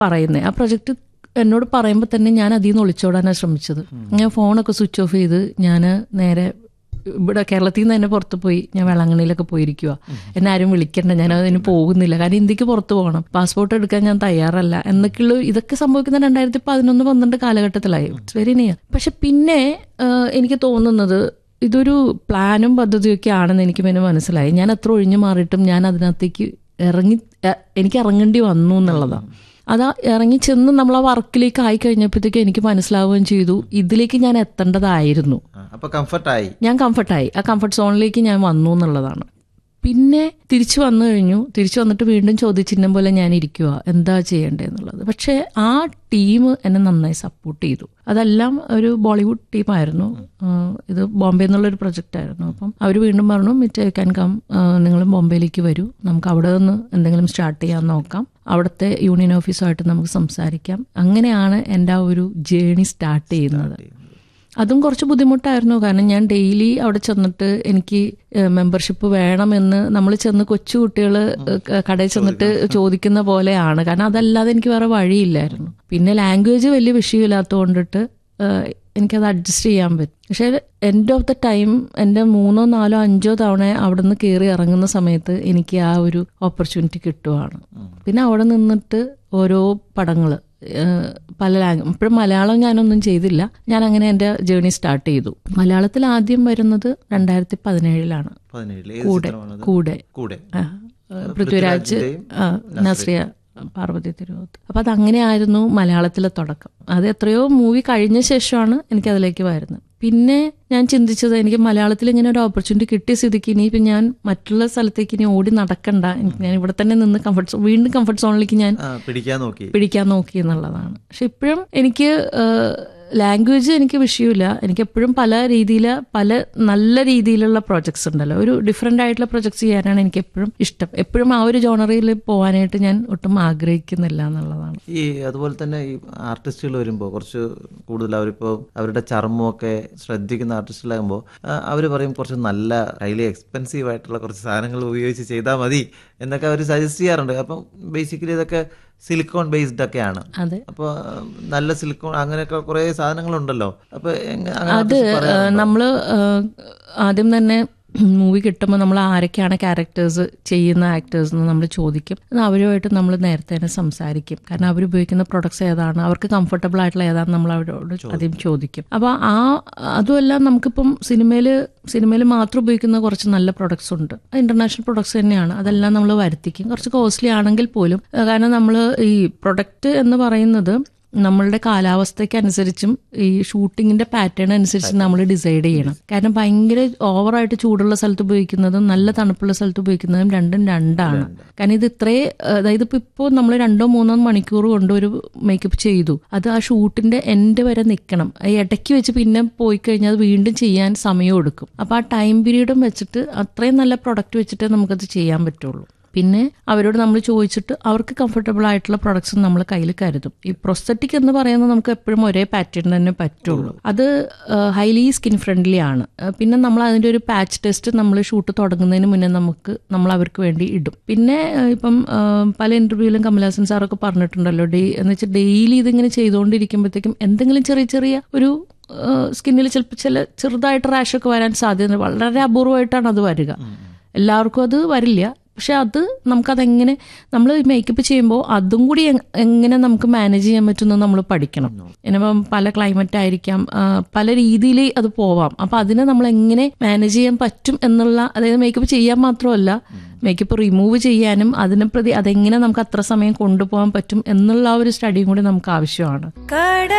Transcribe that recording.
പറയുന്നത് ആ പ്രൊജക്ട് എന്നോട് പറയുമ്പോൾ തന്നെ ഞാൻ അതിൽ നിന്ന് ഒളിച്ചോടാനാണ് ശ്രമിച്ചത് ഞാൻ ഫോണൊക്കെ സ്വിച്ച് ഓഫ് ചെയ്ത് ഞാൻ നേരെ ഇവിടെ കേരളത്തിൽ നിന്ന് തന്നെ പുറത്ത് പോയി ഞാൻ വേളാങ്കണ്ണിയിലൊക്കെ പോയിരിക്കുക എന്നെ ആരും വിളിക്കണ്ട ഞാൻ അതിന് പോകുന്നില്ല കാരണം ഇന്ത്യക്ക് പുറത്ത് പോകണം പാസ്പോർട്ട് എടുക്കാൻ ഞാൻ തയ്യാറല്ല എന്നൊക്കെയുള്ള ഇതൊക്കെ സംഭവിക്കുന്ന രണ്ടായിരത്തി പതിനൊന്ന് പന്ത്രണ്ട് കാലഘട്ടത്തിലായി ഇറ്റ്സ് വെരി നിയർ പക്ഷെ പിന്നെ ആ, എനിക്ക് തോന്നുന്നത് ഇതൊരു പ്ലാനും പദ്ധതിയും ഒക്കെ ആണെന്ന് എനിക്ക് പിന്നെ മനസ്സിലായി ഞാൻ എത്ര ഒഴിഞ്ഞു മാറിയിട്ടും ഞാൻ അതിനകത്തേക്ക് ഇറങ്ങി എ- എനിക്ക് ഇറങ്ങേണ്ടി വന്നു എന്നുള്ളതാണ് അതാ ഇറങ്ങി ചെന്ന് നമ്മൾ ആ വർക്കിലേക്ക് ആയി കഴിഞ്ഞപ്പോഴത്തേക്ക് എനിക്ക് മനസ്സിലാവുകയും ചെയ്തു ഇതിലേക്ക് ഞാൻ എത്തേണ്ടതായിരുന്നു ആ, അപ്പൊ കംഫർട്ടായി ഞാൻ കംഫർട്ടായി ആ കംഫർട്ട് സോണിലേക്ക് ഞാൻ വന്നു എന്നുള്ളതാണ് പിന്നെ തിരിച്ചു വന്നു കഴിഞ്ഞു തിരിച്ചു വന്നിട്ട് വീണ്ടും ചോദ്യചിഹ്നം പോലെ ഞാൻ ഇരിക്കുക എന്താ ചെയ്യേണ്ടതെന്നുള്ളത് പക്ഷേ ആ ടീം എന്നെ നന്നായി സപ്പോർട്ട് ചെയ്തു അതെല്ലാം ഒരു ബോളിവുഡ് ടീമായിരുന്നു ആഹ് ഇത് ബോംബെ എന്നുള്ളൊരു പ്രൊജക്റ്റ് ആയിരുന്നു അപ്പം അവർ വീണ്ടും പറഞ്ഞു മിറ്റ് ക്യാൻ കം നിങ്ങൾ ബോംബെയിലേക്ക് വരൂ നമുക്ക് അവിടെ നിന്ന് എന്തെങ്കിലും സ്റ്റാർട്ട് ചെയ്യാൻ നോക്കാം അവിടുത്തെ യൂണിയൻ ഓഫീസുമായിട്ട് നമുക്ക് സംസാരിക്കാം അങ്ങനെയാണ് എൻ്റെ ആ ഒരു ജേണി സ്റ്റാർട്ട് ചെയ്യുന്നത് അതും കുറച്ച് ബുദ്ധിമുട്ടായിരുന്നു കാരണം ഞാൻ ഡെയിലി അവിടെ ചെന്നിട്ട് എനിക്ക് മെമ്പർഷിപ്പ് വേണമെന്ന് നമ്മൾ ചെന്ന് കൊച്ചു കുട്ടികൾ കടയിൽ ചെന്നിട്ട് ചോദിക്കുന്ന പോലെയാണ് കാരണം അതല്ലാതെ എനിക്ക് വേറെ വഴിയില്ലായിരുന്നു പിന്നെ ലാംഗ്വേജ് വലിയ വിഷയമില്ലാത്തത് കൊണ്ടിട്ട് ഏഹ്, എനിക്കത് അഡ്ജസ്റ്റ് ചെയ്യാൻ പറ്റും പക്ഷേ എൻഡ് ഓഫ് ദ ടൈം എൻ്റെ മൂന്നോ നാലോ അഞ്ചോ തവണ അവിടെ നിന്ന് കയറി ഇറങ്ങുന്ന സമയത്ത് എനിക്ക് ആ ഒരു ഓപ്പർച്യൂണിറ്റി കിട്ടുവാണ് പിന്നെ അവിടെ നിന്നിട്ട് ഓരോ പടങ്ങൾ പല ലാംഗ്വേജ് ഇപ്പോഴും മലയാളം ഞാനൊന്നും ചെയ്തില്ല ഞാൻ അങ്ങനെ എൻ്റെ ജേണി സ്റ്റാർട്ട് ചെയ്തു മലയാളത്തിൽ ആദ്യം വരുന്നത് രണ്ടായിരത്തി പതിനേഴിലാണ് പതിനേഴില് ഏത് കൂടെ ചിത്രമാണത് കൂടെ കൂടെ ആ, പൃഥ്വിരാജ് ആ, നസ്രിയ പാർവതി തിരുവോത്ത് അപ്പൊ അത് അങ്ങനെയായിരുന്നു മലയാളത്തിലെ തുടക്കം അത് എത്രയോ മൂവി കഴിഞ്ഞ ശേഷമാണ് എനിക്ക് അതിലേക്ക് വരുന്നത് പിന്നെ ഞാൻ ചിന്തിച്ചത് എനിക്ക് മലയാളത്തിൽ ഇങ്ങനെ ഒരു ഓപ്പർച്യൂണിറ്റി കിട്ടിയ സ്ഥിതിക്ക് ഇനി ഇപ്പം ഞാൻ മറ്റുള്ള സ്ഥലത്തേക്ക് ഇനി ഓടി നടക്കണ്ട എനിക്ക് ഞാൻ ഇവിടെ തന്നെ നിന്ന് കംഫർട്ട് സോൺ വീണ്ടും കംഫർട്ട് സോണിലേക്ക് ഞാൻ ആ പിടിക്കാൻ നോക്കി പിടിക്കാൻ നോക്കി എന്നുള്ളതാണ് പക്ഷെ ഇപ്പോഴും എനിക്ക് ലാംഗ്വേജ് എനിക്ക് വിഷയമില്ല എനിക്ക് എപ്പോഴും പല രീതിയിൽ പല നല്ല രീതിയിലുള്ള പ്രോജക്ട്സ് ഉണ്ടല്ലോ ഒരു ഡിഫറെൻ്റ് ആയിട്ടുള്ള പ്രോജക്ട്സ് ചെയ്യാനാണ് എനിക്ക് എപ്പോഴും ഇഷ്ടം എപ്പോഴും ആ ഒരു ജോണറിൽ പോകാനായിട്ട് ഞാൻ ഒട്ടും ആഗ്രഹിക്കുന്നില്ല എന്നുള്ളതാണ് ഈ അതുപോലെ തന്നെ ഈ ആർട്ടിസ്റ്റുകൾ വരുമ്പോൾ കുറച്ച് കൂടുതൽ അവരിപ്പോൾ അവരുടെ ചർമ്മമൊക്കെ ശ്രദ്ധിക്കുന്ന ആർട്ടിസ്റ്റുകളാകുമ്പോൾ അവർ പറയും കുറച്ച് നല്ല ഹൈലി എക്സ്പെൻസീവ് ആയിട്ടുള്ള കുറച്ച് സാധനങ്ങൾ ഉപയോഗിച്ച് ചെയ്താൽ മതി എന്നൊക്കെ അവർ സജസ്റ്റ് ചെയ്യാറുണ്ട് അപ്പം ബേസിക്കലി ഇതൊക്കെ സിലിക്കോൺ ബേസ്ഡ് ഒക്കെയാണ് അതെ അപ്പോൾ നല്ല സിലിക്കോൺ അങ്ങനെയൊക്കെ കുറേ സാധനങ്ങളുണ്ടല്ലോ അപ്പോൾ അത് നമ്മൾ ആദ്യം തന്നെ മൂവി കിട്ടുമ്പോൾ നമ്മൾ ആരൊക്കെയാണ് ക്യാരക്ടേഴ്സ് ചെയ്യുന്ന ആക്ടേഴ്സ് എന്ന് നമ്മൾ ചോദിക്കും അത് അവരുമായിട്ട് നമ്മൾ നേരത്തെ തന്നെ സംസാരിക്കും കാരണം അവർ ഉപയോഗിക്കുന്ന പ്രൊഡക്ട്സ് ഏതാണ് അവർക്ക് കംഫർട്ടബിൾ ആയിട്ടുള്ള ഏതാണെന്ന് നമ്മൾ അവരോട് ആദ്യം ചോദിക്കും അപ്പോൾ ആ അതുമെല്ലാം നമുക്കിപ്പം സിനിമയിൽ സിനിമയിൽ മാത്രം ഉപയോഗിക്കുന്ന കുറച്ച് നല്ല പ്രൊഡക്ട്സ് ഉണ്ട് ഇന്റർനാഷണൽ പ്രൊഡക്ട്സ് തന്നെയാണ് അതെല്ലാം നമ്മൾ വരുത്തിക്കും കുറച്ച് കോസ്റ്റ്ലി ആണെങ്കിൽ പോലും ഏഹ് കാരണം നമ്മൾ ഈ പ്രൊഡക്റ്റ് എന്ന് പറയുന്നത് നമ്മളുടെ കാലാവസ്ഥയ്ക്ക് അനുസരിച്ചും ഈ ഷൂട്ടിങ്ങിന്റെ പാറ്റേൺ അനുസരിച്ച് നമ്മൾ ഡിസൈഡ് ചെയ്യണം കാരണം ഭയങ്കര ഓവറായിട്ട് ചൂടുള്ള സ്ഥലത്ത് ഉപയോഗിക്കുന്നതും നല്ല തണുപ്പുള്ള സ്ഥലത്ത് ഉപയോഗിക്കുന്നതും രണ്ടും രണ്ടാണ് കാരണം ഇത് ഇത്രേ അതായത് ഇപ്പൊ ഇപ്പോൾ നമ്മൾ രണ്ടോ മൂന്നോ മണിക്കൂർ കൊണ്ട് ഒരു മേക്കപ്പ് ചെയ്തു അത് ആ ഷൂട്ടിന്റെ എൻഡ് വരെ നിൽക്കണം ആ ഇടയ്ക്ക് വെച്ച് പിന്നെ പോയി കഴിഞ്ഞാൽ അത് വീണ്ടും ചെയ്യാൻ സമയം എടുക്കും അപ്പൊ ആ ടൈം പീരീഡും വെച്ചിട്ട് അത്രയും നല്ല പ്രൊഡക്റ്റ് വെച്ചിട്ടേ നമുക്കത് ചെയ്യാൻ പറ്റുള്ളൂ പിന്നെ അവരോട് നമ്മൾ ചോദിച്ചിട്ട് അവർക്ക് കംഫർട്ടബിൾ ആയിട്ടുള്ള പ്രൊഡക്ട്സ് നമ്മൾ കയ്യിൽ കരുതും ഈ പ്രൊസ്തറ്റിക് എന്ന് പറയുന്നത് നമുക്ക് എപ്പോഴും ഒരേ പാറ്റേൺ തന്നെ പറ്റുള്ളൂ അത് ഹൈലി സ്കിൻ ഫ്രണ്ട്ലി ആണ് ആ, പിന്നെ നമ്മൾ അതിന്റെ ഒരു പാച്ച് ടെസ്റ്റ് നമ്മൾ ഷൂട്ട് തുടങ്ങുന്നതിന് മുന്നേ നമുക്ക് നമ്മൾ അവർക്ക് വേണ്ടി ഇടും പിന്നെ ആ, ഇപ്പം ആ, പല ഇന്റർവ്യൂവിലും കമലഹാസൻ സാറൊക്കെ പറഞ്ഞിട്ടുണ്ടല്ലോ ഡേ എന്ന് വെച്ചാൽ ഡെയിലി ഇതിങ്ങനെ ചെയ്തുകൊണ്ടിരിക്കുമ്പോഴത്തേക്കും എന്തെങ്കിലും ചെറിയ ചെറിയ ഒരു സ്കിന്നിൽ ചിലപ്പോൾ ചില ചെറുതായിട്ട് റാഷൊക്കെ വരാൻ സാധ്യത വളരെ അപൂർവമായിട്ടാണ് അത് വരിക എല്ലാവർക്കും അത് വരില്ല പക്ഷെ അത് നമുക്കതെങ്ങനെ നമ്മൾ മേക്കപ്പ് ചെയ്യുമ്പോൾ അതും കൂടി എങ്- എങ്ങനെ നമുക്ക് മാനേജ് ചെയ്യാൻ പറ്റുമെന്ന് നമ്മൾ പഠിക്കണം ഇനിയിപ്പം പല ക്ലൈമറ്റ് ആയിരിക്കാം ആ, പല രീതിയിൽ അത് പോവാം അപ്പൊ അതിനെ നമ്മൾ എങ്ങനെ മാനേജ് ചെയ്യാൻ പറ്റും എന്നുള്ള അതായത് മേക്കപ്പ് ചെയ്യാൻ മാത്രമല്ല മേക്കപ്പ് റിമൂവ് ചെയ്യാനും അതിനെ പ്രതി അതെങ്ങനെ നമുക്ക് അത്ര സമയം കൊണ്ടുപോകാൻ പറ്റും എന്നുള്ള ആ ഒരു സ്റ്റഡിയും കൂടി നമുക്ക് ആവശ്യമാണ് കട